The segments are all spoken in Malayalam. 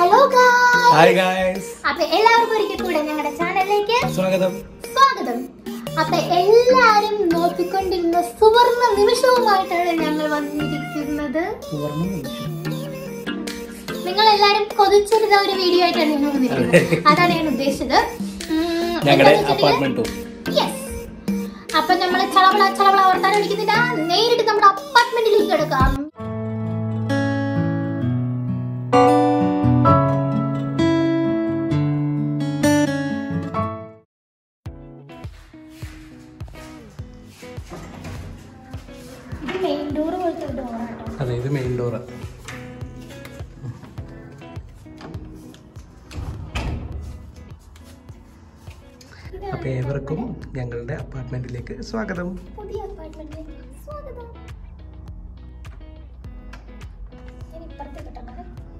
ഹലോ ഗായ് ഹായ് ഗായ്സ് അപ്പൊ എല്ലാവർക്കും ഒരിക്കൽ കൂടെ ഞങ്ങളുടെ ചാനലിലേക്ക് സ്വാഗതം സ്വാഗതം അപ്പൊ എല്ലാരും നോക്കിക്കൊണ്ടിരുന്ന സുവർണ നിമിഷവുമായിട്ടാണ് ഞങ്ങൾ വന്നിരിക്കുന്നത് നിങ്ങൾ എല്ലാരും കൊതിച്ചിരുന്ന ഒരു വീഡിയോ ആയിട്ടാണ് ഞങ്ങൾ വന്നിരിക്കുന്നത് അതാണ് ഞാൻ ഉദ്ദേശിച്ചത് ഉം, ഞങ്ങളുടെ എന്താന്ന് വെച്ചിട്ടുണ്ടെങ്കിൽ- അപ്പാർട്ട്മെന്റ് ടൂർ Yes. അപ്പൊ നമ്മൾ ചളവള ചളവള വർത്താനം വിളിക്കുന്നില്ല നേരിട്ട് നമ്മുടെ അപ്പാർട്ട്മെന്റിലേക്ക് കിടക്കാം ഇത് മെയിൻ ഡോർ പോലത്തെ ഡോറാട്ടോ അതെ ഇത് മെയിൻ ഡോറ് അപ്പൊ ഏവർക്കും ഞങ്ങളുടെ അപ്പാർട്ട്മെന്റിലേക്ക് സ്വാഗതം പുതിയ അപ്പാർട്ട്മെന്റിലേക്ക് സ്വാഗതം ഞാൻ ഇപ്പുറത്തെ കിട്ടണം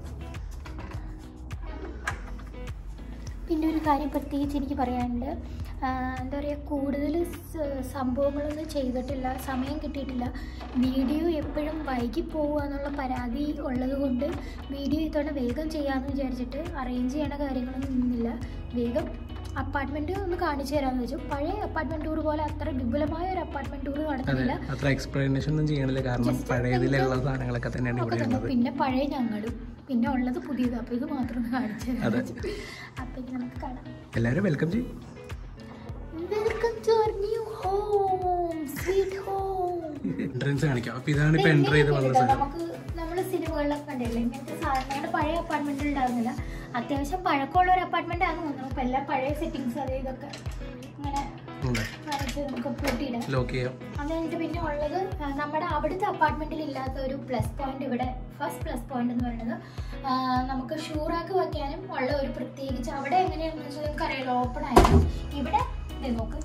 പിന്നെ ഒരു കാര്യം പ്രത്യേകിച്ച് എനിക്ക് പറയാനുണ്ട് ആ, എന്താ പറയുക കൂടുതൽ സ- സംഭവങ്ങളൊന്നും ചെയ്തിട്ടില്ല സമയം കിട്ടിയിട്ടില്ല വീഡിയോ എപ്പോഴും വൈകി പോവുക എന്നുള്ള പരാതി ഉള്ളത് കൊണ്ട് വീഡിയോ ഇത്തവണ വേഗം ചെയ്യാമെന്ന് വിചാരിച്ചിട്ട് അറേഞ്ച് ചെയ്യണ കാര്യങ്ങളൊന്നും നിന്നില്ല വേഗം അപ്പാർട്ട്മെൻറ്റ് ഒന്ന് കാണിച്ചു തരാമെന്ന് വെച്ചു പഴയ അപ്പാർട്ട്മെൻറ്റ് ടൂർ പോലെ അത്ര വിപുലമായ ഒരു അപ്പാർട്ട്മെൻറ്റ് ടൂർ അതെ നടന്നില്ല അത്ര എക്സ്പ്ലനേഷൻ ഒന്നും ചെയ്യണില്ല കാരണം പഴയതിലുള്ള സാധനങ്ങളൊക്കെ തന്നെയാണ് ഒക്കെ ഇവിടെ തന്നെ. ഉള്ളത് പിന്നെ പഴയ ഞങ്ങളും പിന്നെ ഉള്ളത് പുതിയത് അപ്പോൾ ഇത് മാത്രം ഒന്ന് കാണിച്ചു അതെ. തരാം അപ്പോൾ ഇത് നമുക്ക് കാണാം എല്ലാവരും വെൽക്കം ചെയ്യും വെൽക്കം ടു അവർ new home sweet home entrance കാണിക്കാം അപ്പൊ ഇതാണ് ഇപ്പൊ എൻ്റർ ചെയ്ത് വന്ന സ്ഥലം നമുക്ക് നമ്മൾ സിനിമകളിലൊക്കെ കണ്ടില്ലേ ഇങ്ങനത്തെ സാധനങ്ങളുടെ പഴയ അപ്പാർട്ട്മെന്റ് ഉണ്ടായിരുന്നില്ല അത്യാവശ്യം പഴക്കമുള്ള ഒരു അപ്പാർട്ട്മെന്റ് ആണ് തോന്നുന്നു അപ്പൊ എല്ലാ പഴയ സെറ്റിങ്സ് അത് ഇതൊക്കെ ഇങ്ങനെ കാണിച്ച് നമുക്ക് പൂട്ടിയിടാം ലോക്ക് ചെയ്യാം അത് കഴിഞ്ഞിട്ട് പിന്നെ ഉള്ളത് ആ, നമ്മുടെ അവിടുത്തെ അപ്പാർട്ട്മെന്റിൽ ഇല്ലാത്ത ഒരു പ്ലസ് പോയിന്റ് ഇവിടെ ഫസ്റ്റ് പ്ലസ് പോയിന്റ് എന്ന് പറയുന്നത് ആ, നമുക്ക് ഷൂറാക്ക് വെക്കാനും ഉള്ള ഒരു പ്രത്യേകിച്ച് അവിടെ എങ്ങനെയാണെന്ന് വെച്ചാൽ നമുക്ക് അറിയാലോ ഓപ്പൺ ആയിരുന്നു ഇവിടെ ദേ നോക്ക്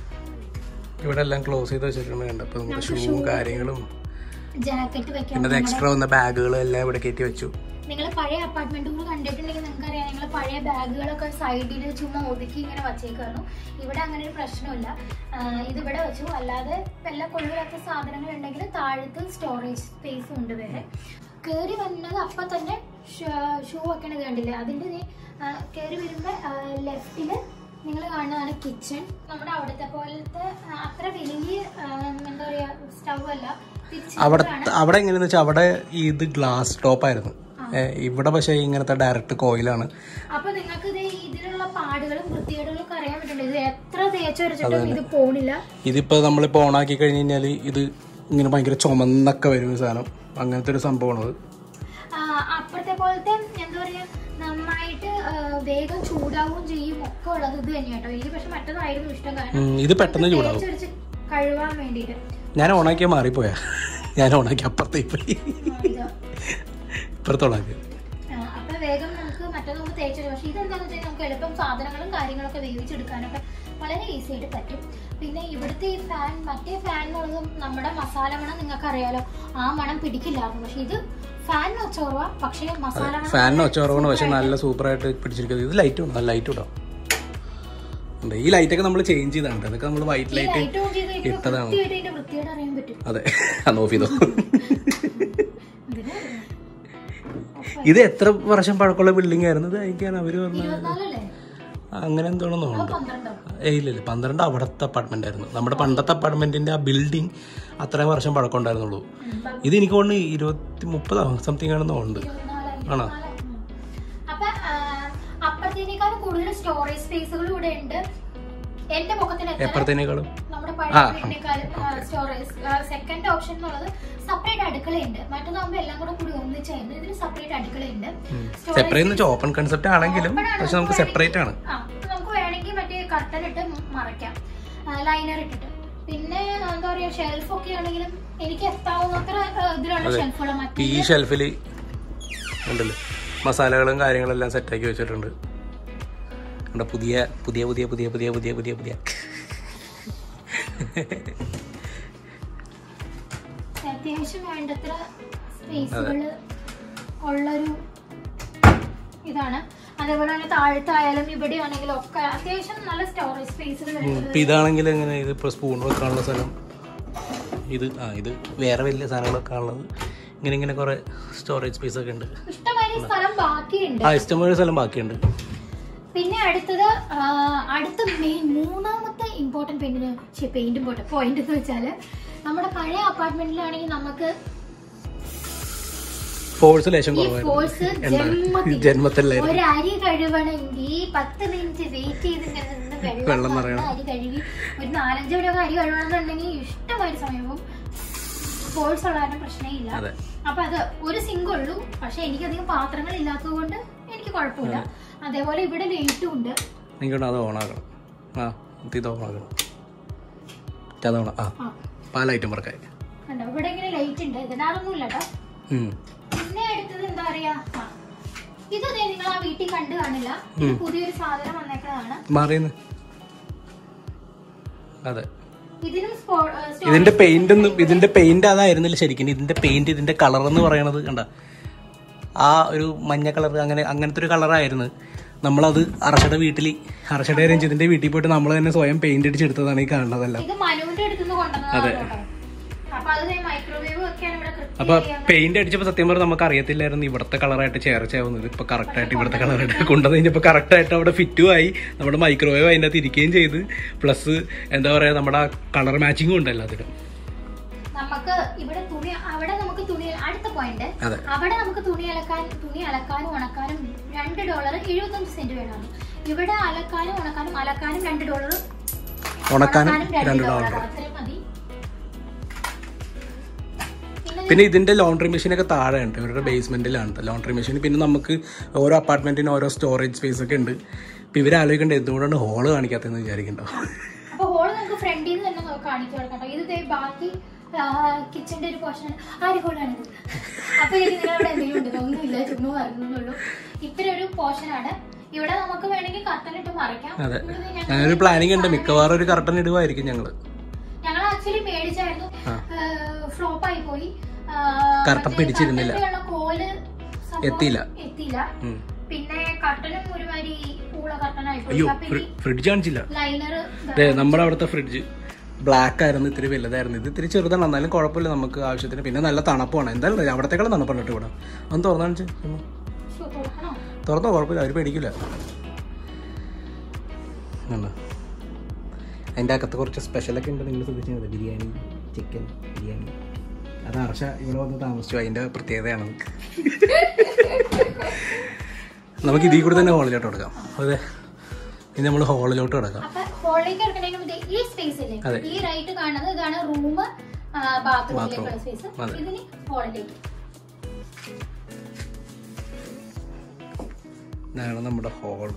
ഇവിടെ എല്ലാം ക്ലോസ് ചെയ്ത് വെച്ചിട്ടുണ്ട് കണ്ടോ അപ്പൊ നമുക്ക് നമുക്ക് ഷൂവും shoe- കാര്യങ്ങളും ജാക്കറ്റ് വെക്കാൻ പിന്നെ എക്സ്ട്രാ വന്ന ബാഗുകളും എല്ലാം ഇവിടെ കയറ്റി വെച്ചു നിങ്ങൾ പഴയ അപ്പാർട്ട്മെന്റ് ടൂർ കണ്ടിട്ടുണ്ടെങ്കിൽ നിങ്ങൾക്ക് അറിയാം നിങ്ങൾ പഴയ ബാഗുകളൊക്കെ സൈഡിൽ ചുമ്മാ ഒതുക്കി ഇങ്ങനെ വച്ചേക്കായിരുന്നു ഇവിടെ അങ്ങനെ ഒരു പ്രശ്നമില്ല ആഹ് ഇത് ഇവിടെ വെച്ചു അല്ലാതെ വല്ല കൊള്ളില്ലാത്ത സാധനങ്ങൾ ഉണ്ടെങ്കിൽ താഴത്ത് സ്റ്റോറേജ് സ്പേസും ഉണ്ട് വേറെ കയറി വരുന്നത് അപ്പം തന്നെ ഷൂ വെക്കണത് കണ്ടില്ലേ അതിൻ്റെ കയറി വരുമ്പോൾ ലെഫ്റ്റില് നിങ്ങൾ കാണുന്നതാണ് കിച്ചൺ നമ്മുടെ അവിടുത്തെ പോലത്തെ ആ, അത്ര വലിയ ആഹ് എന്താ പറയാ സ്റ്റവ് അല്ല തിരിച്ച് അവിടെ ഇതാണ്. അവിടെ എങ്ങനെയാന്ന് വെച്ചാൽ അവിടെ ഇത് ഗ്ലാസ് ടോപ്പ് ആയിരുന്നു ഏ, ഇവിടെ പക്ഷേ ഇങ്ങനത്തെ ഡയറക്റ്റ് കോയിലാണ് അപ്പൊ നിങ്ങൾക്ക് ഇത് ഇതിലുള്ള പാടുകളും വൃത്തികേടുകളും ഒക്കെ അറിയാൻ പറ്റുന്നുണ്ട് ഇത് എത്ര തേച്ചൊരച്ചിട്ടും ഇത് പോണില്ല ഇതിപ്പോൾ നമ്മളിപ്പോൾ ഓണാക്കി കഴിഞ്ഞ് കഴിഞ്ഞാൽ ഇത് ഇങ്ങനെ ഭയങ്കര ചുമന്നൊക്കെ വരും ഈ സാധനം അങ്ങനത്തെ ഒരു സംഭവമാണത് ആ, അപ്പുറത്തെ പോലത്തെ എന്താ പറയാ നന്നായിട്ട് ആ, വേഗം ചൂടാവുകയും ചെയ്യും ഒക്കെ ഉള്ളത് ഇത് തന്നെ കേട്ടോ എനിക്ക് പക്ഷെ മറ്റേതായിരുന്നു ഇഷ്ടം കാരണം ഉം, ഇത് പെട്ടെന്ന് ചൂടാവും തേച്ചൊരച്ച് കഴുകാൻ വേണ്ടിയിട്ട് ഞാൻ ഓണാക്കിയാൽ മാറിപ്പോയാ ഞാൻ ഓണാക്കി അപ്പുറത്തേക്ക് പോയി ആ, ഇതാ. ഇപ്പുറത്തോളാക്കി ആ, അപ്പൊ വേഗം നമുക്ക് മറ്റേത് നമുക്ക് തേച്ചു പക്ഷെ ഇതെന്താന്ന് വെച്ചാൽ നമുക്ക് എളുപ്പം സാധനങ്ങളും കാര്യങ്ങളൊക്കെ വേവിച്ചെടുക്കാനൊക്കെ വളരെ ഈസി ആയിട്ട് പറ്റും പിന്നെ ഇവിടുത്തെ ഈ ഫാൻ മറ്റേ ഫാൻ എന്നുള്ളത് നമ്മുടെ മസാല മണം നിങ്ങൾക്ക് അറിയാലോ ആ മണം പിടിക്കില്ലായിരുന്നു പക്ഷെ ഇത് ഫാനിന് ഒച്ചോർവ പക്ഷേ മസാല മണം ഫാനിന് ഒച്ച കുറവാണ് പക്ഷെ നല്ല സൂപ്പറായിട്ട് പിടിച്ചിരിക്കുന്നത് ഇത് ലൈറ്റ് വേണം ലൈറ്റ് ഇടാം ഉണ്ട്. ഈ ലൈറ്റൊക്കെ നമ്മൾ ചേഞ്ച് ചെയ്താണ് അതൊക്കെ നമ്മൾ വൈറ്റ് ഈ ലൈറ്റ് ലൈറ്റ് ഓൺ ചെയ്ത് കഴിയുമ്പോൾ ഇട്ടതാണ് കൃത്യമായിട്ട് ഇതിന്റെ വൃത്തിയോട് അറിയാൻ പറ്റും അതെ അന്ന് ഓഫ് ചെയ്തോ ഇതിന് ഇത് എത്ര വർഷം പഴക്കമുള്ള ബിൽഡിംഗ് ആയിരുന്നു ഇത് എനിക്കാണ് അവര് പറഞ്ഞത് ഇരുപത്തിനാലല്ലേ അങ്ങനെ എന്തോണെന്ന് അത് തോന്നുന്നു പന്ത്രണ്ടോ ഏയ് ഇല്ല ഇല്ല പന്ത്രണ്ട് അവിടുത്തെ അപ്പാർട്ട്മെന്റ് ആയിരുന്നു നമ്മുടെ പണ്ടത്തെ അപ്പാർട്ട്മെന്റിന്റെ ആ ബിൽഡിംഗ് അത്രയും വർഷം പഴക്കം ഉണ്ടായിരുന്നുള്ളൂ ഇത് എനിക്ക് തോന്നുന്നു ഇരുപത്തി മുപ്പതോ സംതിങ് ആണെന്ന് തോന്നുന്നുണ്ട് ഇരുപത്തിനാല്, ആണോ? ഇരുപത്തിനാല്. ഉം. അപ്പൊ ആ, അപ്പുറത്തേനേക്കാളും കൂടുതൽ സ്റ്റോറേജ് സ്പേസുകൾ ഇവിടെ ഉണ്ട് എന്റെ പൊക്കത്തിന് എത്ര എപ്പുറത്തേനേക്കാളും നമ്മുടെ ആ, പഴയ വീടിനേക്കാളും സ്റ്റോറേജ് സെക്കൻഡ് ഓപ്ഷൻ എന്നുള്ളത് സെപ്പറേറ്റ് അടുക്കളയുണ്ട് മറ്റൊന്നാകുമ്പോൾ എല്ലാം കൂടെ കൂടി ഒന്നിച്ചായിരുന്നു ഇതിന് സെപ്പറേറ്റ് അടുക്കളയുണ്ട് സെപ്പറേറ്റ് എന്ന് വെച്ചാൽ ഓപ്പൺ കൺസെപ്റ്റ് ആണെങ്കിലും Open ആണ്. പക്ഷെ നമുക്ക് സെപ്പറേറ്റ് ആണ് ആ, അപ്പൊ നമുക്ക് വേണമെങ്കിൽ മറ്റേ കർട്ടൻ ഇട്ട് മറയ്ക്കാം ലൈനർ ഇട്ടിട്ട് പിന്നെ എന്താ പറയാ ഷെൽഫ് ഒക്കെ ആണെങ്കിലും എനിക്ക് എത്താവുന്നത്ര ആ, ഇതിലുള്ള ഷെൽഫുകൾ ഇപ്പൊ മറ്റേ ഈ ഷെൽഫിൽ ഉണ്ടല്ലോ മസാലകളും കാര്യങ്ങളെല്ലാം സെറ്റാക്കി വെച്ചിട്ടുണ്ട് കണ്ടോ പുതിയ പുതിയ പുതിയ പുതിയ പുതിയ പുതിയ പുതിയ പുതിയ അത്യാവശ്യം വേണ്ടത്ര സ്പേസുകൾ ഉള്ളൊരു ഇതാണ് അതേപോലെ തന്നെ താഴത്തായാലും ഇവിടെ ആണെങ്കിലും ഒക്കെ അത്യാവശ്യം നല്ല സ്റ്റോറേജ് സ്പേസുകൾ ഇപ്പൊ ഇതാണെങ്കിൽ എങ്ങനെ ഇത് ഇപ്പോൾ സ്പൂൺ വെക്കാനുള്ള സ്ഥലം ഇത് ആ ഇത് വേറെ വലിയ സാധനങ്ങളൊക്കെ ഉള്ളത് ഇങ്ങനെ ഇങ്ങനെ കുറെ സ്റ്റോറേജ് സ്പേസ് ഒക്കെ ഉണ്ട് ഇഷ്ടമാതിരി സ്ഥലം ബാക്കിയുണ്ട് ഉണ്ട് ആ ഇഷ്ടംപോലെ സ്ഥലം ബാക്കിയുണ്ട് പിന്നെ അടുത്തത് ആ, അടുത്ത മെയിൻ മൂന്നാമത്തെ ഇമ്പോർട്ടന്റ് പെയിന്റിന് പെയിന്റ് ഇമ്പോർട്ടന്റ് പോയിന്റ് എന്ന് വെച്ചാല് നമ്മുടെ പഴയ അപ്പാർട്ട്മെന്റിലാണെങ്കിൽ നമുക്ക് ഫോഴ്സ് ലേശം ഈ ഫോഴ്സ് കുറവായിരുന്നു ജന്മത്തിലായിരുന്നു ഒരു അരി കഴുകണമെങ്കിൽ പത്ത് മിനിറ്റ് വെയിറ്റ് ചെയ്ത് ഇങ്ങനെ നിന്ന് വെള്ളം വെള്ളം നിറയണം. വന്ന് അരി കഴുകി ഒരു നാലഞ്ച് മണിയൊക്കെ അരി കഴുകണമെന്നുണ്ടെങ്കിൽ ഇഷ്ടമായൊരു സമയവും ഫോഴ്സ് ഉള്ള കാരണം പ്രശ്നമേ ഇല്ല അതെ അപ്പൊ അത് ഒരു സിങ്ക് ഉള്ളൂ പക്ഷെ എനിക്കധികം പാത്രങ്ങൾ ഇല്ലാത്തത് കൊണ്ട് എനിക്ക് കുഴപ്പമില്ല അതേപോലെ ഇവിടെ ലൈറ്റും ഉണ്ട് എനിക്കോട്ട് അത് ഓണാക്കണം ആ ഇത് ഓണാക്കണം അത് ഓണ ആ ആ പാലൈറ്റം വർക്കായി കണ്ടോ ഇവിടെ ഇങ്ങനെ ലൈറ്റ് ഉണ്ട് ഇതിനകത്തൊന്നും ഇല്ല കേട്ടോ ഉം. പിന്നെ അടുത്തത് എന്താ പറയാ ആ. ഇത് ദേ നിങ്ങൾ ആ വീട്ടിൽ കണ്ടു കാണില്ല ഇത് പുതിയൊരു സാധനം വന്നേക്കുന്നതാണ് മാറിയെന്ന് അതെ ഇതിനും സ്പോ- ഏ, സ്റ്റോ- ഇതിന്റെ പെയിന്റ് ഒന്നും ഇതിന്റെ പെയിന്റ് അതായിരുന്നില്ല ശരിക്കും ഇതിന്റെ പെയിന്റ് ഇതിന്റെ കളർ എന്ന് പറയണത് കണ്ട ആ ഒരു മഞ്ഞ കളർ അങ്ങനെ അങ്ങനത്തെ ഒരു കളറായിരുന്നു നമ്മളത് അർഷയുടെ വീട്ടിൽ അർഷയുടെ രഞ്ജിത്തിന്റെ വീട്ടിൽ പോയിട്ട് നമ്മൾ തന്നെ സ്വയം പെയിന്റ് അടിച്ചെടുത്തതാണ് ഈ കാണുന്നതെല്ലാം ഇത് മനുവിന്റെ അടുത്തുനിന്ന് കൊണ്ടുവന്നതാണ് കേട്ടോ അപ്പൊ അത് മൈക്രോവേവ് ഒക്കെയാണ് ഇവിടെ കൃത്യം അപ്പൊ പെയിന്റ് അടിച്ചപ്പോ സത്യം പറഞ്ഞാൽ നമുക്ക് അറിയത്തില്ലായിരുന്നു ഇവിടുത്തെ കളറായിട്ട് ചേർച്ചയാവുന്നത് ഇപ്പൊ കറക്റ്റ് ആയിട്ട് ഇവിടുത്തെ കളറായിട്ട് കൊണ്ടുവന്ന് കഴിഞ്ഞപ്പോ കറക്റ്റ് ആയിട്ട് അവിടെ ഫിറ്റും ആയി നമ്മുടെ മൈക്രോവേവ് അതിൻ്റെ അകത്ത് ഇരിക്കുകയും ചെയ്ത് പ്ലസ് എന്താ പറയാ നമ്മുടെ കളർ മാച്ചിങ്ങും ഉണ്ട് എല്ലാത്തിനും നമുക്ക് ഇവിടെ തുണി അവിടെ നമുക്ക് തുണി അടുത്ത പോയിന്റ് അതെ അവിടെ നമുക്ക് തുണി അലക്കാൻ തുണി അലക്കാനും ഉണക്കാനും രണ്ട് ഡോളർ എഴുപത്തഞ്ച് സെന്റ് വേണം ഇവിടെ അലക്കാനും ഉണക്കാനും അലക്കാനും രണ്ട് ഡോളർ ഉണക്കാനും ഉണക്കാനും രണ്ട് ഡോളർ ഡോളർ അത്രയും മതി പിന്നെ പിന്നെ ഇതിന്റെ ലോണ്ടറി മെഷീനൊക്കെ താഴെ ഉണ്ട് ഇവരുടെ ബേസ്മെന്റിലാണ് ലോണ്ടറി മെഷീൻ പിന്നെ നമുക്ക് ഓരോ അപ്പാർട്ട്മെന്റിന് ഓരോ സ്റ്റോറേജ് സ്പേസ് ഒക്കെ ഉണ്ട് ഇപ്പൊ ഇവർ ആലോചിക്കേണ്ടത് എന്തുകൊണ്ടാണ് ഹോള് കാണിക്കാത്തതെന്ന് വിചാരിക്കണ്ടോ അപ്പൊ ഹോള് നമുക്ക് ഫ്രണ്ടിൽ നിന്ന് തന്നെ നമുക്ക് കാണിച്ചു കൊടുക്കാം കേട്ടോ. ഇത് ദേ ബാക്കി കിച്ചന്റെ ഒരു പോർഷൻ ആര് ഹോളാണിത് അപ്പൊ എനിക്ക് നിങ്ങളവിടെ എന്തെങ്കിലും ഉണ്ട് ഒന്നുമില്ല ചുമ്മാ പറഞ്ഞുള്ളൂ ഇത്ര ഒരു പോർഷൻ ആണ് ഇവിടെ നമുക്ക് വേണമെങ്കിൽ കത്തനിട്ട് മറിക്കാം അതെ ഇത് ഞങ്ങൾ- അങ്ങനെ ഒരു പ്ലാനിങ് ഉണ്ട് മിക്കവാറും ഒരു കർട്ടൻ ഇടുവായിരിക്കും ഞങ്ങള് ഞങ്ങൾ ആക്ച്വലി മേടിച്ചായിരുന്നു ആ. ഫ്ലോപ്പ് ആയി പോയി ആ, കർട്ടൻ മറ്റേ പിടിച്ചിരുന്നില്ല. കർട്ടനിലുള്ള കോല് സംഭവം എത്തിയില്ല. എത്തിയില്ല ഉം. പിന്നെ കർട്ടനും ഒരുമാതിരി പൂള കർട്ടനായി പോയി അയ്യോ അപ്പൊ ഈ ഫ്രിഡ്ജ് കാണിച്ചില്ല ലൈനർ ദേ, നമ്മുടെ അവിടുത്തെ ഫ്രിഡ്ജ് ബ്ലാക്ക് ആയിരുന്നു ഇത്തിരി വലുതായിരുന്നു ഇത് ഇത്തിരി ചെറുതാണ് എന്നാലും കുഴപ്പമില്ല നമുക്ക് ആവശ്യത്തിന് പിന്നെ നല്ല തണുപ്പാണ് എന്തായാലും അവിടത്തേക്കാളും തണുപ്പാണ് കേട്ടോ ഇവിടെ ഒന്ന് തുറന്നു കാണിച്ച് ഒന്ന് തുറക്കണോ തുറന്നോ കുഴപ്പമില്ല അവർ പേടിക്കില്ല ഉണ്ട്. അതിൻ്റെ അകത്ത് കുറച്ച് സ്പെഷ്യലൊക്കെ ഉണ്ട് നിങ്ങൾ ശ്രദ്ധിച്ചാൽ മതി ബിരിയാണി ചിക്കൻ ബിരിയാണി അത് ഹർഷ ഇവിടെ വന്ന് താമസിച്ചു അതിൻ്റെ പ്രത്യേകതയാണ് നമുക്ക് ഇതിൽ കൂടി തന്നെ ഹോളിലോട്ട് കൊടുക്കാം അതെ ഇനി നമ്മൾ ഹോളിലോട്ട് കിടക്കാം അപ്പൊ ഹോളിലേക്ക് എടുക്കണമെങ്കിൽ മുതൽ ഈ സ്പേസ് അതെ. ഇല്ലേ ഈ റൈറ്റ് കാണുന്നത് ഇതാണ് റൂം ബാത്റൂമിലേക്കുള്ള സ്പേസ് അതെ. ഇതിന് ഹോളിലേക്ക് ഇതാണ് നമ്മുടെ ഹോൾ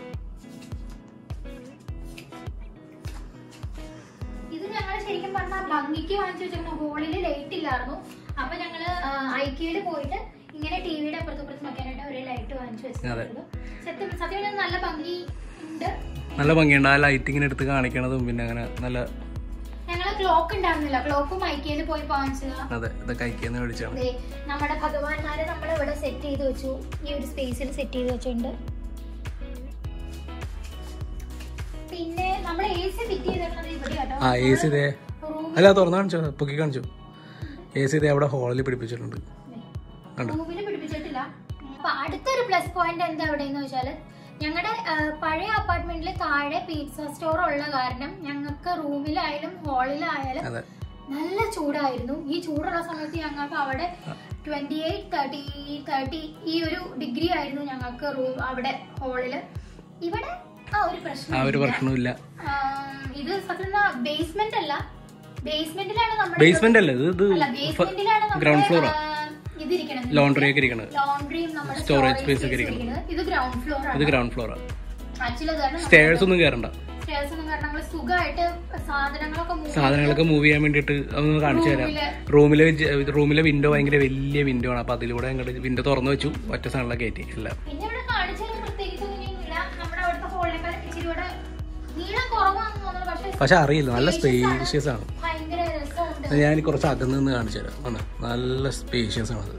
ഇത് ഞങ്ങൾ ശരിക്കും പറഞ്ഞാൽ ഭംഗിക്ക് വാങ്ങിച്ചു വെച്ചിരുന്ന ഹോളിൽ ലൈറ്റ് ഇല്ലായിരുന്നു അപ്പൊ ഞങ്ങള് ഐക്യയില് പോയിട്ട് ഇങ്ങനെ ടിവിയുടെ അപ്പുറത്തും ഇപ്പുറത്തും വെക്കാനായിട്ട് ഒരു ലൈറ്റ് വാങ്ങിച്ചു വെച്ചിട്ടുണ്ട് സത്യം സത്യം പറഞ്ഞാൽ നല്ല ഭംഗി ഉണ്ട് നല്ല ഭംഗിയുണ്ട് ആ ലൈറ്റിങ്ങിന് എടുത്ത് കാണിക്കണതും പിന്നെ അങ്ങനെ നല്ല ഞങ്ങള് ക്ലോക്ക് ഉണ്ടായിരുന്നില്ല ക്ലോക്കും ഐക്യയില് പോയി വാങ്ങിച്ചതാ അതെ ഇതൊക്കെ അയക്കുന്ന മേടിച്ചാണ് ദേ, നമ്മുടെ ഭഗവാന്മാരെ നമ്മൾ ഇവിടെ സെറ്റ് ചെയ്ത് വെച്ചു ഈ ഒരു സ്പേസിൽ സെറ്റ് ചെയ്ത് വെച്ചിട്ടുണ്ട് പിന്നെ നമ്മൾ എ സി ഫിറ്റ് ചെയ്തിരുന്നത് ഇവിടെ കേട്ടോ ആ എ സി ഇതേ റൂം അല്ല തുറന്നു കാണിച്ചോ പൊക്കി കാണിച്ചു എ സി ഇതേ അവിടെ ഹോളിൽ പിടിപ്പിച്ചിട്ടുണ്ട് കണ്ടോ? റൂമിൽ പിടിപ്പിച്ചിട്ടില്ല അപ്പൊ അടുത്തൊരു പ്ലസ് പോയിന്റ് എന്താ എവിടെയെന്ന് വെച്ചാല് ഞങ്ങളുടെ പഴയ അപ്പാർട്ട്മെന്റിൽ താഴെ പിസ്സ സ്റ്റോർ ഉള്ള കാരണം ഞങ്ങൾക്ക് റൂമിലായാലും ഹാളിലായാലും അതെ നല്ല ചൂടായിരുന്നു ഈ ചൂടുള്ള സമയത്ത് ഞങ്ങൾക്ക് അവിടെ ട്വന്റി എയ്റ്റ് തേർട്ടി തേർട്ടി ഈ ഒരു ഡിഗ്രി ആയിരുന്നു ഞങ്ങൾക്ക് റൂം അവിടെ ഹാളില് ഇവിടെ ആ ഒരു പ്രശ്നം ആ ഒരു പ്രശ്നമില്ല ഇത് സത്യം ബേസ്മെന്റ് അല്ല ബേസ്മെന്റിലാണ് നമ്മുടെ ബേസ്മെന്റ് അല്ലേ ഇത് ഇത് അല്ല ബേസ്മെന്റിലാണ് ഗ്രൗണ്ട് ഫ്ലോർ ഇതിരിക്കണത് ലോണ്ടറി ഒക്കെ ഇരിക്കണത് ലോണ്ടറിയും നമ്മുടെ Storage സ്റ്റോറേജ് space ഒക്കെ സ്പേസ് ഇരിക്കുന്നത് ഇത് ഗ്രൗണ്ട് ഫ്ലോർ ഇത് ആണ് ഗ്രൗണ്ട് ഫ്ലോറാണ് ആക്ച്വലി അത് കാരണം സ്റ്റേഴ്സ് ഒന്നും കയറണ്ട സ്റ്റേഴ്സ് ഒന്നും കാരണം നമ്മള് സുഖമായിട്ട് സാധനങ്ങളൊക്കെ move സാധനങ്ങളൊക്കെ മൂവ് ചെയ്യാൻ വേണ്ടിയിട്ട് അതൊന്ന് കാണിച്ചു തരാം റൂമില് റൂമിലെ റൂമിലെ വിൻഡോ ഭയങ്കര വലിയ വിൻഡോ ആണ് അപ്പൊ അതിലൂടെ അങ്ങോട്ട് വിൻഡോ തുറന്നു വെച്ചു ഒറ്റ സാധനങ്ങളെ കയറ്റി എല്ലാം പിന്നെ ഇവിടെ കാണിച്ചത് പ്രത്യേകിച്ച് ഒന്നുമില്ല നമ്മുടെ അവിടുത്തെ ഹോളിനേക്കാൾ ഇച്ചിരി കൂടെ നീളം കുറവാണെന്ന് തോന്നുന്നു പക്ഷെ പക്ഷെ അറിയില്ല നല്ല സ്പേഷ്യസ് ആണ് ഭയങ്കര രസമുണ്ട് ഞാൻ കുറച്ച് അകന്ന് നിന്ന് കാണിച്ചു തരാം ആണ് നല്ല സ്പേഷ്യസ് ആണ് അത്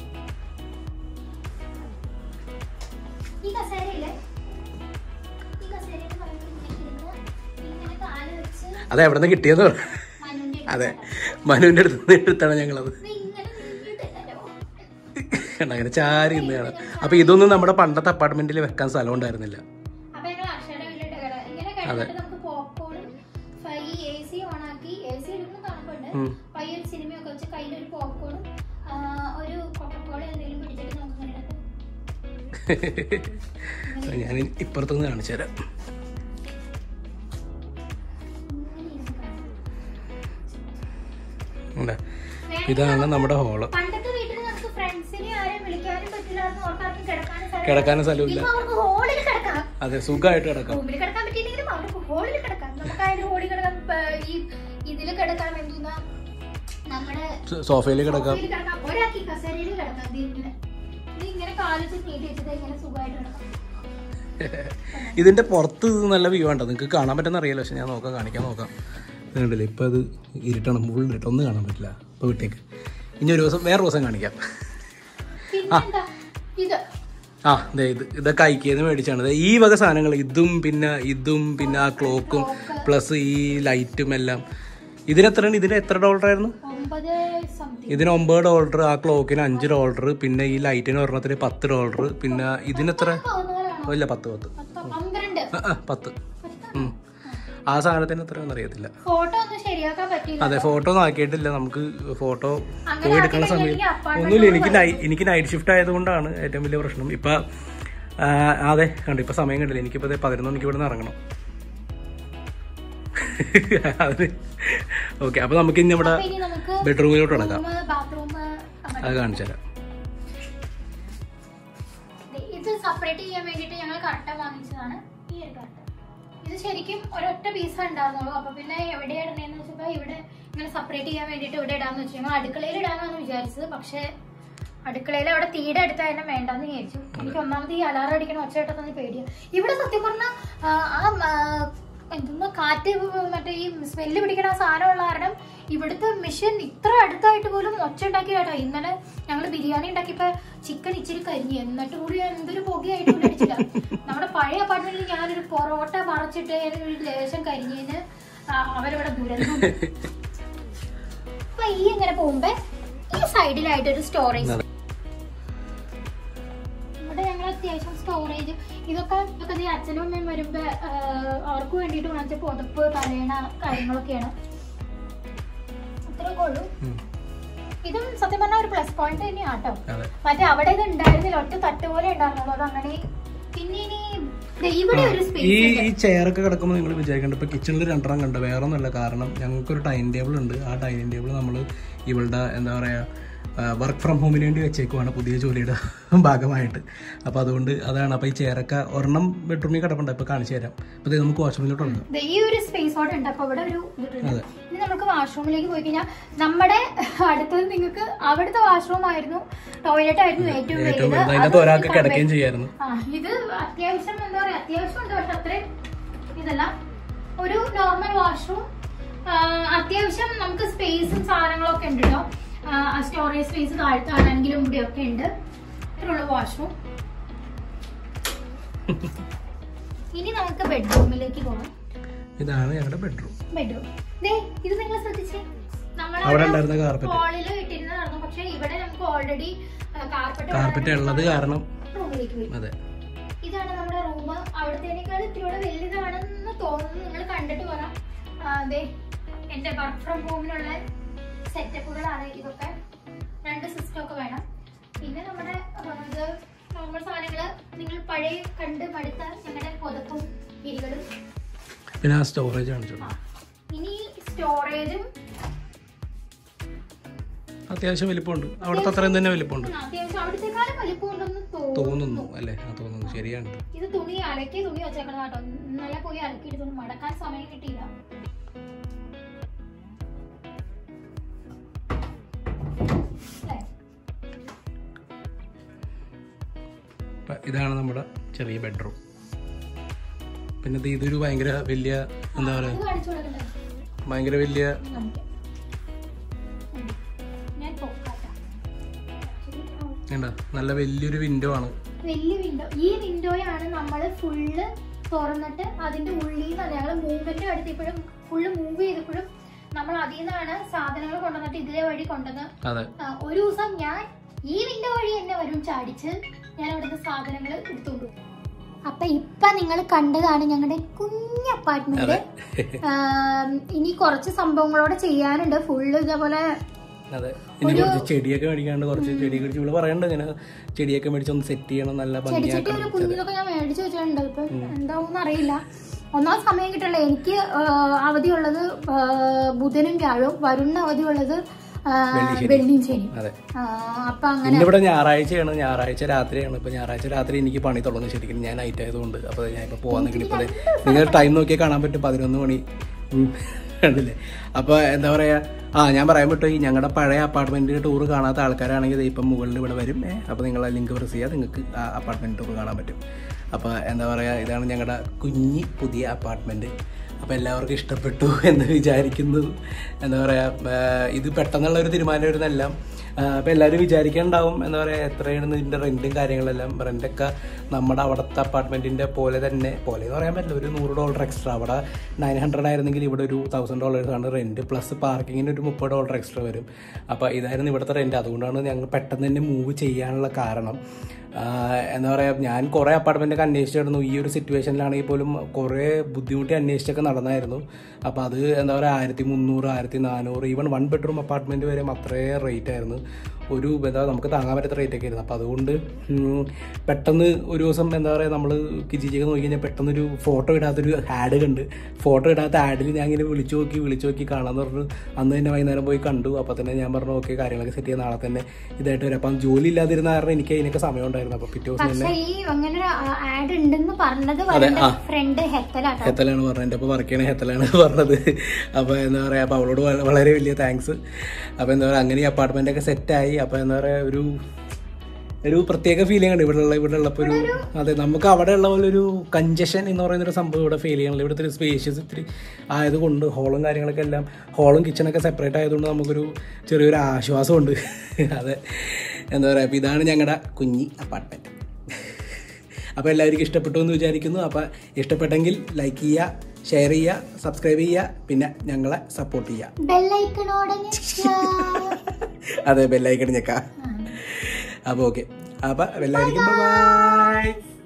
ഈ കസേരയില്ലേ ഈ കസേരയിൽ നമുക്ക് ഇങ്ങനെ ഇരുന്ന് ഇങ്ങനെ കാല് വെച്ച് അത് എവിടെ നിന്ന് കിട്ടിയെന്ന് പറ മനുവിന്റെ അതെ മനുവിന്റെ അടുത്ത് നിന്ന് എടുത്താണ് ഞങ്ങളത് ഇത് ഇങ്ങനെ നീട്ടിട്ടല്ലോ കണ്ട അങ്ങനെ ചാരി ഇന്നാണ് അപ്പൊ ഇതൊന്നും നമ്മുടെ പണ്ടത്തെ അപ്പാർട്ട്മെന്റിൽ വെക്കാൻ സ്ഥലം ഉണ്ടായിരുന്നില്ല അപ്പൊ ഞങ്ങൾ അക്ഷയുടെ വീട്ടിലിട്ട് കിട ഇങ്ങനെ കിടന്നിട്ട് നമുക്ക് പോപ്കോണും ഈ എ സി ഓൺ ആക്കി എ സി എടുക്കുന്ന തണുപ്പുണ്ട് ഉം. പയ്യ ഒരു സിനിമയൊക്കെ വെച്ച് കയ്യിലൊരു പോപ്കോണും ഒരു കൊക്കക്കോള എന്തെങ്കിലും പിടിച്ചിട്ട് നമുക്ക് ഇങ്ങനെ കിടക്കാം. ഞാൻ ഇപ്പുറത്തുനിന്ന് കാണിച്ചു തരാം ഇങ്ങനെ ഇരുന്ന് കാണാം. കണ്ടോ? ഇതാണ് നമ്മുടെ ഹോള് പണ്ടത്തെ വീട്ടിൽ നമുക്ക് ഫ്രണ്ട്സിനെ ആരെയും വിളിക്കാനും പറ്റില്ലായിരുന്നു അവർക്കാർക്കും കിടക്കാനും സ്ഥലം കിടക്കാനും സ്ഥലമില്ല ഇപ്പൊ അവർക്ക് ഹോളിൽ കിടക്കാം അതെ സുഖമായിട്ട് കിടക്കാം റൂമിൽ കിടക്കാൻ പറ്റിയില്ലെങ്കിലും അവർക്ക് ഹോളിൽ കിടക്കാം നമുക്ക് അതിന് ഹോളിൽ കിടക്കാം ഇപ്പൊ ഈ ഇതിൽ കിടക്കാൻ എന്തുന്ന നമ്മുടെ സോഫയിൽ കിടക്കാം സോഫയിൽ കിടക്കാം ഒരാൾക്ക് ഈ കസേരയിൽ കിടക്കാം ഇത് ഇങ്ങനെ ഇത് ഇങ്ങനെ കാലിച്ച് നീട്ടി വെച്ചിട്ട് ഇങ്ങനെ സുഖമായിട്ട് കിടക്കാം ഇതിന്റെ പുറത്ത് ഇത് നല്ല വ്യൂ ആണ് നിങ്ങൾക്ക് കാണാൻ പറ്റുന്ന അറിയാലോ പക്ഷെ ഞാൻ നോക്കാം കാണിക്കാൻ നോക്കാം ഇത് കണ്ടില്ലേ ഇപ്പൊ അത് ഇരുട്ടാണ് മുകളിൽ ഇരുട്ട് ഒന്നും കാണാൻ പറ്റില്ല ഇപ്പൊ വിട്ടേക്ക് ഇനി ഒരു ദിവസം വേറെ ദിവസം കാണിക്കാം പിന്നെന്താ ഇത് ആ ദേ ഇത് ഇതൊക്കെ ഐക്കിയെന്ന് മേടിച്ചാണ് ദേ ഈ വക സാധനങ്ങൾ ഇതും പിന്നെ ഇതും പിന്നെ ആ ക്ലോക്കും പ്ലസ് ഈ ലൈറ്റും എല്ലാം ഇതിന് എത്രയാണ് ഇതിന് എത്ര ഡോളർ ആയിരുന്നു ഒമ്പത് സംതിങ് ഇതിന് ഒമ്പത് ഡോളർ ആ ക്ലോക്കിന് അഞ്ച് ഡോളർ പിന്നെ ഈ ലൈറ്റിന് ഒരെണ്ണത്തിന് പത്ത് ഡോളർ പിന്നെ ഇതിന് എത്ര പോകുന്നവരാണോ ഇല്ല പത്ത് പത്ത് പത്ത് പന്ത്രണ്ട് ആ, ആ, പത്ത് ഉം. ആ സാധനത്തിന് എത്രയാണെന്ന് അറിയത്തില്ല ഫോട്ടോ ഒന്നും ശരിയാക്കാൻ പറ്റില്ല അതെ ഫോട്ടോ ഒന്നും ആക്കിയിട്ടില്ല നമുക്ക് ഫോട്ടോ അങ്ങനെ പോയി എടുക്കുന്ന സമയം ആക്കിയില്ലെങ്കിൽ apartment ഒന്നുമില്ല എനിക്ക് നൈ- എനിക്ക് നൈറ്റ് ഷിഫ്റ്റ് ആയതുകൊണ്ടാണ് ഏറ്റവും വലിയ പ്രശ്നം ഇപ്പൊ ആ, അതെ കണ്ടു ഇപ്പൊ സമയം കണ്ടില്ല എനിക്കിപ്പോ ദേ പതിനൊന്ന് മണിക്ക് ഇവിടെ നിന്ന് ഇറങ്ങണം അതെ ഓക്കെ അപ്പൊ നമുക്ക് ഇനി നമ്മുടെ അപ്പൊ ഇനി നമുക്ക് ബെഡ്റൂമിലോട്ട് കിടക്കാം റൂം ബാത്റൂം അത് കാണിച്ചു തരാം ഇത് സെപ്പറേറ്റ് ചെയ്യാൻ വേണ്ടിട്ട് ഞങ്ങൾ കട്ട വാങ്ങിച്ചതാണ് ഈ ഒരു കട്ട ഇത് ശരിക്കും ഒരൊറ്റ പീസ് ഉണ്ടായിരുന്നുള്ളൂ അപ്പൊ പിന്നെ എവിടെ ഇടണേന്ന് വെച്ചപ്പോ ഇവിടെ ഇങ്ങനെ സെപ്പറേറ്റ് ചെയ്യാൻ വേണ്ടിട്ട് ഇവിടെ ഇടാന്ന് വെച്ചു ഞങ്ങൾ അടുക്കളയിൽ ഇടാന്നാണ് വിചാരിച്ചത് പക്ഷെ അടുക്കളയിൽ അവിടെ തീരെ അടുത്ത തന്നെ വേണ്ടെന്ന് വിചാരിച്ചു എനിക്ക് ഒന്നാമത് ഈ അലാറം അടിക്കണ ഒച്ചയിട്ടൊന്നും പേടിയാ ഇവിടെ സത്യം പറഞ്ഞാൽ ആ എന്തെന്നാ കാറ്റ് മറ്റേ ഈ സ്മെല്ല് പിടിക്കണ ആ സാധനമുള്ള കാരണം ഇവിടുത്തെ മെഷീൻ ഇത്ര അടുത്തായിട്ട് പോലും ഒച്ച ഉണ്ടാക്കി കേട്ടോ ഇന്നലെ ഞങ്ങൾ ബിരിയാണി ഉണ്ടാക്കിയപ്പോ ചിക്കൻ ഇച്ചിരി കരിഞ്ഞു എന്നിട്ട് കൂടി എന്തൊരു പുകയായിട്ട് കൂടി അടിച്ചില്ല നമ്മുടെ പഴയ അപ്പാർട്ട്മെന്റിൽ ഞാനൊരു പൊറോട്ട മറച്ചിട്ട് ഒരു ലേശം കരിഞ്ഞതിന് ആ, അവരവിടെ ദുരന്തം അപ്പൊ ഈ ഇങ്ങനെ പോകുമ്പോ ഈ സൈഡിലായിട്ട് ഒരു സ്റ്റോറേജ് അതെ. ഇവിടെ ഞങ്ങൾ അത്യാവശ്യം സ്റ്റോറേജ് ഇതൊക്കെ ഇതൊക്കെ ദേ അച്ഛനും അമ്മയും വരുമ്പോ ആ, അവർക്ക് വേണ്ടിയിട്ട് വാങ്ങിച്ച പുതപ്പ് തലേണ കാര്യങ്ങളൊക്കെയാണ് അത്രയൊക്കെ ഉള്ളൂ ഉം. ഇതും സത്യം പറഞ്ഞാൽ ഒരു പ്ലസ് പോയിന്റ് തന്നെയാണ് കേട്ടോ അതെ മറ്റേ അവിടെ ഇത് ഉണ്ടായിരുന്നില്ല ഒറ്റ തട്ട് പോലെ ഉണ്ടായിരുന്നുള്ളൂ അത് അങ്ങനെ പിന്നെ ഇനി ദേ ഇവിടെ ഒരു ഈ സ്പേസ് ഈ ചെയറൊക്കെ കിടക്കുമ്പോൾ നിങ്ങൾ വിചാരിക്കേണ്ട ഇപ്പൊ കിച്ചണിൽ രണ്ടെണ്ണം കണ്ട വേറെ ഒന്നുമല്ല കാരണം ഞങ്ങൾക്കൊരു ഡൈനിങ് ടേബിൾ ഉണ്ട് ആ ഡൈനിങ് ടേബിൾ നമ്മൾ ഇവളുടെ എന്താ പറയാ വർക്ക് ഫ്രം ഹോമിന് വേണ്ടി വെച്ചേക്കുവാണ് പുതിയ ജോലിയുടെ ഭാഗമായിട്ട് അപ്പോൾ അതുകൊണ്ട് അതാണ് അപ്പോൾ ഈ ചെയറൊക്കെ ഒരെണ്ണം ബെഡ്റൂമിൽ കിടപ്പുണ്ട് ഇപ്പോൾ കാണിച്ചു തരാം അപ്പോൾ ഇത് നമുക്ക് വാഷ്റൂമിലോട്ട് ഉണ്ട് ദേ ഈ ഒരു സ്പേസ് അവിടെ ഉണ്ട് അപ്പൊ ഇവിടെ ഒരു ഇതിട്ടുണ്ട് അതെ. ഇനി നമുക്ക് വാഷ്റൂമിലേക്ക് പോയി കഴിഞ്ഞാൽ നമ്മുടെ അടുത്തത് നിങ്ങൾക്ക് അവിടുത്തെ വാഷ്റൂം ആയിരുന്നു ടോയ്ലറ്റ് ആയിരുന്നു ഏറ്റവും ഏറ്റവും വലുത് വലുത് അതിനകത്ത് ഒരാൾക്ക് കിടക്കുകയും ചെയ്യായിരുന്നു ആ ഇത് അത്യാവശ്യം എന്താ പറയാ അത്യാവശ്യം ഉണ്ട് പക്ഷെ അത്രയും ഇതല്ല ഒരു നോർമൽ വാഷ്റൂം അത്യാവശ്യം നമുക്ക് സ്പേസും സാധനങ്ങളൊക്കെ ഉണ്ട് കേട്ടോ സ്റ്റോറേജ് സ്പേസ് താഴ്ത്താണെങ്കിലും ഇവിടെ ഒക്കെ ഉണ്ട് ഇത്രയുള്ള വാഷ്റൂം ഇനി നമുക്ക് ബെഡ്റൂമിലേക്ക് പോകാം ഇതാണ് ഞങ്ങളുടെ ബെഡ്റൂം ബെഡ്റൂം ദേ ഇത് നിങ്ങൾ ശ്രദ്ധിച്ചേ നമ്മൾ അവിടെ ഉണ്ടായിരുന്ന carpet. ഹാളിൽ ഇട്ടിരുന്നതായിരുന്നു പക്ഷെ ഇവിടെ നമുക്ക് ഓൾറെഡി കാർപ്പറ്റ് കാർപ്പറ്റ് ഉള്ളത് കാരണം റൂമിലേക്ക് പോയി അതെ ഇതാണ് നമ്മുടെ റൂം അവിടത്തേനേക്കാൾ ഇത്തിരിയോടെ വലുതാണെന്ന് തോന്നുന്നു നിങ്ങൾ കണ്ടിട്ട് പറ ആ, ദേ എന്റെ വർക്ക് ഫ്രം ഹോമിനുള്ള സെറ്റപ്പുകളാണ് ഇതൊക്കെ രണ്ട് സിസ്റ്റം ഒക്കെ വേണം പിന്നെ നമ്മുടെ ആ, ഇത് നോർമൽ സാധനങ്ങള് നിങ്ങൾ പഴയ കണ്ട് മടുത്ത ഞങ്ങളുടെ പുതപ്പും വിരികളും പിന്നെ ആ സ്റ്റോറേജ് കാണിച്ചു ആ. ഇനി സ്റ്റോറേജും അത്യാവശ്യം വലിപ്പമുണ്ട് അവിടുത്തെ അത്രയും തന്നെ വലിപ്പമുണ്ട് അത്യാവശ്യം അവിടത്തെക്കാളും വലിപ്പമുണ്ടെന്ന് തോന്നുന്നു തോന്നുന്നു അല്ലേ ആ തോന്നുന്നു ശരിയാണ് ഇത് തുണി അലക്കിയ തുണി വെച്ചേക്കണം കേട്ടോ ഇന്നലെ പോയി അലക്കിയിട്ട് മടക്കാൻ സമയം കിട്ടിയില്ല അല്ലേ? അപ്പൊ ഇതാണ് നമ്മുടെ ചെറിയ ബെഡ്റൂം പിന്നെ ഇത് ഇതൊരു ഭയങ്കര വലിയ എന്താ ഇത് പറയുക കാണിച്ചു കൊടുക്കണ്ടേ ഭയങ്കര വലിയ ഇത് കാണിക്കാം. ഉം. ഞാൻ പൊക്കാട്ടാ Actually, ആ, എന്താ നല്ല വലിയൊരു വിൻഡോ ആണ് വലിയ വിൻഡോ ഈ വിൻഡോയാണ് നമ്മൾ ഫുള്ള് തുറന്നിട്ട് അതിന്റെ ഉള്ളിൽ നിന്ന് ഞങ്ങൾ മൂവ്മെന്റ് അടുത്തപ്പോഴും ഫുള്ള് മൂവ് ചെയ്തപ്പോഴും നമ്മൾ അതിൽ നിന്നാണ് സാധനങ്ങൾ കൊണ്ടുവന്നിട്ട് ഇതിലെ വഴി കൊണ്ടുവന്ന് അതെ ആ, ഒരു ദിവസം ഞാൻ ഈ വിൻഡോ വഴി തന്നെ വരും ചാടിച്ച് ഞാൻ അവിടുത്തെ സാധനങ്ങൾ എടുത്തോണ്ട് പോകും അപ്പൊ ഇപ്പൊ നിങ്ങൾ കണ്ടതാണ് ഞങ്ങളുടെ കുഞ്ഞ് അപ്പാർട്ട്മെന്റ് അതെ ഇനി കുറച്ച് സംഭവങ്ങളോടെ ചെയ്യാനുണ്ട് ഫുള്ള് ഇതേപോലെ അതെ ഇനി കുറച്ച് ചെടിയൊക്കെ മേടിക്കാണ്ട് കുറച്ച് ചെടിയൊക്കെ മേടിച്ച് ഇവിടെ പറയണ്ട് ഇങ്ങനെ ചെടിയൊക്കെ മേടിച്ച് ഒന്ന് സെറ്റ് ചെയ്യണം നല്ല ചെടിച്ചട്ടി ഭംഗിയാക്കണം ഒരു കുഞ്ഞിതൊക്കെ ഞാൻ മേടിച്ചു വെച്ചിട്ടുണ്ട് ഇപ്പൊ എന്താവും അറിയില്ല ഒന്നാം സമയം കിട്ടില്ല എനിക്ക് ആ, അവധിയുള്ളത് ആ, ബുധനും വ്യാഴവും വരുണിന് അവധിയുള്ളത് ആ, വെള്ളിയും ശനി അതെ അപ്പൊ അങ്ങനെ ഇന്നിവിടെ ഞായറാഴ്ചയാണ് ഞായറാഴ്ച രാത്രിയാണ് ഇപ്പൊ ഞായറാഴ്ച രാത്രി എനിക്ക് പണി തുടങ്ങും ശരിക്കും ഞാൻ നൈറ്റ് ആയതുകൊണ്ട് അപ്പൊ ഞാൻ ഇപ്പൊ പോവാൻ നിൽക്കണം ഇപ്പൊ നിങ്ങൾ ടൈം നോക്കിയാൽ കാണാൻ പറ്റും പതിനൊന്ന് മണി ഉം. കണ്ടില്ലേ അപ്പൊ എന്താ പറയാ ആ ഞാൻ പറയാൻ പറ്റും ഈ ഞങ്ങളുടെ പഴയ അപ്പാർട്ട്മെന്റ് ടൂർ കാണാത്ത ആൾക്കാരാണെങ്കിൽ ദേ ഇപ്പം മുകളിൽ ഇവിടെ വരും ഏ, അപ്പൊ നിങ്ങൾ ആ ലിങ്ക് പ്രസ് ചെയ്യുക നിങ്ങൾക്ക് ആ അപ്പാർട്ട്മെന്റ് ടൂർ കാണാൻ പറ്റും അപ്പൊ എന്താ പറയാ ഇതാണ് ഞങ്ങളുടെ കുഞ്ഞി പുതിയ അപ്പാർട്ട്മെന്റ് അപ്പോൾ എല്ലാവർക്കും ഇഷ്ടപ്പെട്ടു എന്ന് വിചാരിക്കുന്നു എന്താ പറയുക ഇത് പെട്ടെന്നുള്ള ഒരു തീരുമാനമായിരുന്നെല്ലാം അപ്പോൾ എല്ലാവരും വിചാരിക്കാനുണ്ടാവും എന്താ പറയുക എത്രയാണ് ഇതിൻ്റെ റെൻറ്റും കാര്യങ്ങളെല്ലാം റെൻ്റൊക്കെ നമ്മുടെ അവിടുത്തെ അപ്പാർട്ട്മെൻറ്റിൻ്റെ പോലെ തന്നെ പോലെ എന്ന് പറയാൻ പറ്റില്ല ഒരു നൂറ് ഡോളർ എക്സ്ട്രാ അവിടെ നയൻ ഹൺഡ്രഡ് ആയിരുന്നെങ്കിൽ ഇവിടെ ഒരു തൗസൻഡ് ഡോളേഴ്സാണ് റെൻറ്റ് പ്ലസ് പാർക്കിങ്ങിന് ഒരു മുപ്പത് ഡോളർ എക്സ്ട്രാ വരും അപ്പോൾ ഇതായിരുന്നു ഇവിടുത്തെ റെൻറ്റ് അതുകൊണ്ടാണ് ഞങ്ങൾ പെട്ടെന്ന് തന്നെ മൂവ് ചെയ്യാനുള്ള കാരണം ആഹ് എന്താ പറയുക ഞാൻ കുറേ അപ്പാർട്ട്മെൻറ്റൊക്കെ അന്വേഷിച്ചിരുന്നു ഈ ഒരു സിറ്റുവേഷനിലാണെങ്കിൽ പോലും കുറേ ബുദ്ധിമുട്ടി അന്വേഷിച്ചൊക്കെ നടന്നായിരുന്നു അപ്പോൾ അത് എന്താ പറയുക ആയിരത്തി മുന്നൂറ് ആയിരത്തി നാനൂറ് ഈവൻ വൺ ബെഡ്റൂം അപ്പാർട്ട്മെൻറ്റ് വരെ അത്രയും റേറ്റ് ആയിരുന്നു ഒരു എന്താ നമുക്ക് താങ്ങാൻ പറ്റാത്ത റേറ്റ് ഒക്കെ ആയിരുന്നു അപ്പോൾ അതുകൊണ്ട് ഉം, പെട്ടെന്ന് ഒരു ദിവസം എന്താ പറയുക നമ്മൾ കിച്ചിച്ചൊക്കെ നോക്കി കഴിഞ്ഞാൽ പെട്ടെന്നൊരു ഫോട്ടോ ഇടാത്തൊരു ആഡ് കണ്ട് ഫോട്ടോ ഇടാത്ത ആഡിൽ ഞാൻ ഇങ്ങനെ വിളിച്ചു നോക്കി വിളിച്ചു നോക്കി കാണാമെന്ന് പറഞ്ഞു അന്ന് തന്നെ വൈകുന്നേരം പോയി കണ്ടു അപ്പോൾ തന്നെ ഞാൻ പറഞ്ഞു ഓക്കെ കാര്യങ്ങളൊക്കെ സെറ്റ് ചെയ്യാൻ നാളെ തന്നെ ഇതായിട്ട് വരാം അപ്പം ജോലി ഇല്ലാതിരുന്ന കാരണം എനിക്ക് അതിനൊക്കെ സമയം ഉണ്ടായിരുന്നു അപ്പോൾ പിറ്റേ ദിവസം പക്ഷെ ഈ അങ്ങനെ ആഡ് ഉണ്ടെന്ന് പറഞ്ഞത് ഫ്രണ്ട് ഹെത്തലാട്ടോ ഹെത്തലാണ് പറഞ്ഞത് എൻ്റെ അപ്പോൾ വർക്ക് ചെയ്യണ ഹെത്തലാണ് പറഞ്ഞത് അപ്പോൾ എന്താ പറയുക അപ്പോൾ അവളോട് വള- വളരെ വലിയ താങ്ക്സ് അപ്പോൾ എന്താ പറയുക അങ്ങനെ ഈ അപ്പാർട്ട്മെൻ്റ് ഒക്കെ സെറ്റായി അപ്പോൾ എന്താ പറയുക ഒരു ഒരു പ്രത്യേക ഫീലിംഗ് ഉണ്ട് ഇവിടെ ഉള്ള ഇവിടെ ഉള്ളപ്പോൾ ഒരു അതെ നമുക്ക് അവിടെ ഉള്ള പോലെ ഒരു കഞ്ചഷൻ എന്ന് പറയുന്ന ഒരു സംഭവം ഇവിടെ ഫീൽ ചെയ്യണില്ല ഇവിടുത്തെ ഒരു സ്പേഷ്യസ് ഇത്തിരി ആയതുകൊണ്ട് ഹോളും കാര്യങ്ങളൊക്കെ എല്ലാം ഹോളും കിച്ചണൊക്കെ സെപ്പറേറ്റ് ആയതുകൊണ്ട് നമുക്കൊരു ചെറിയൊരു ആശ്വാസമുണ്ട് അതെ എന്താ പറയുക അപ്പോൾ ഇതാണ് ഞങ്ങളുടെ കുഞ്ഞി അപ്പാർട്ട്മെൻറ്റ് അപ്പോൾ എല്ലാവർക്കും ഇഷ്ടപ്പെട്ടു എന്ന് വിചാരിക്കുന്നു അപ്പോൾ ഇഷ്ടപ്പെട്ടെങ്കിൽ ലൈക്ക് ചെയ്യുക ഷെയർ ചെയ്യുക സബ്സ്ക്രൈബ് ചെയ്യുക പിന്നെ ഞങ്ങളെ സപ്പോർട്ട് ചെയ്യുക ബെല്ലൈക്കണോടെ അതെ ബെല്ലൈക്കൺ ഞെക്കാം അപ്പോൾ ഓക്കെ അപ്പോൾ എല്ലാവർക്കും ബൈ